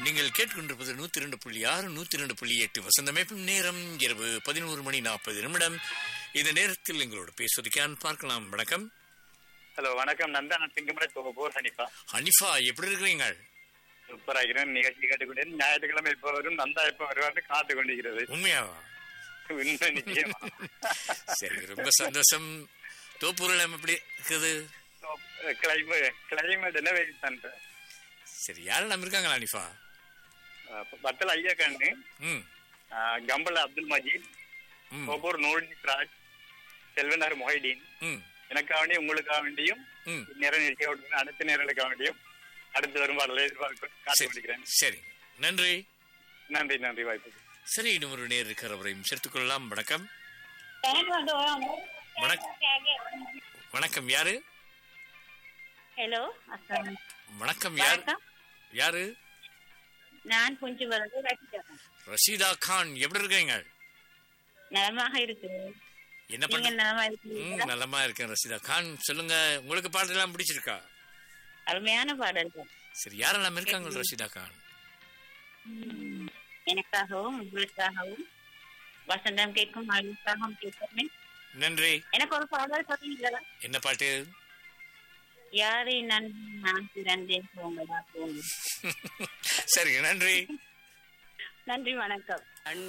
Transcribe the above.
நீங்கள் கேட்டுக்கொண்டிருப்பது நூத்தி இரண்டு புள்ளி ஆறு நூத்தி இரண்டு புள்ளி எட்டு வசந்தமைப்பும் நேரம் இரவு பதினோரு மணி நாற்பது நிமிடம் இந்த நேரத்தில் எங்களோட பேசுவதற்கான் பார்க்கலாம் வணக்கம் ஹலோ வணக்கம் நந்தா நான் சிங்கமலை போர் ஹனிஃபா ஹனிஃபா எப்படி இருக்கிறீங்க சூப்பர் ஆகிறேன் நிகழ்ச்சி கேட்டுக்கொண்டே ஞாயிற்றுக்கிழமை எப்போ வரும் நந்தா எப்போ வருவான்னு காத்து கொண்டிருக்கிறது உண்மையாவா உண்மை நிச்சயமா சரி ரொம்ப சந்தோஷம் தோப்பூரில் எப்படி இருக்குது கிளைமேட் கிளைமேட் என்ன வெயில் தான் சரி யாரும் நம்ம இருக்காங்களா ஹனிஃபா பத்தல் ஐயா கண்ணு ம் கம்பல் அப்துல் மஜீத் ம் ஒவ்வொரு நூல்ஜித் ராஜ் செல்வனார் மொஹிடீன் ம் எனக்காக வேண்டியும் உங்களுக்காக வேண்டியும் ம் நேர நிகழ்ச்சியோடு அடுத்த நேரங்களுக்காக வேண்டியும் அடுத்து வரும் பாடலை எதிர்பார்க்க காத்து சரி கொண்டிருக்கிறேன் சரி நன்றி நன்றி நன்றி வாய்ப்பு சரி இன்னும் ஒரு நேர் இருக்கிறவரையும் சேர்த்துக் கொள்ளலாம் வணக்கம் வணக்கம் யாரு ஹலோ அஸ்ஸலாம். வணக்கம் யார் வணக்கம் யாரு நான் கொஞ்சம் வந்து ரசிக்கிறேன் ரஷீதா கான் எப்படி இருக்கீங்க நலமாக இருக்கிறேன் என்ன நீங்க பண்ண நலமா ம் இருக்கிறீங்களா நலமா இருக்கேன் ரஷீதா கான் சொல்லுங்க உங்களுக்கு பாட்டெல்லாம் பிடிச்சிருக்கா அருமையான பாடல்கள் சரி யாரெல்லாம் இருக்காங்க ரஷீதா கான் ம், எனக்காகவும் உங்களுக்காகவும் வசந்தம் கேட்கும் மகளுக்காகவும் கேட்கிறேன் நன்றி எனக்கு ஒரு பாடல் சொல்லுங்களா என்ன பாட்டு யாரை நான் நான் பிறந்தேன் போங்கடா போங்க சரி நன்றி நன்றி வணக்கம்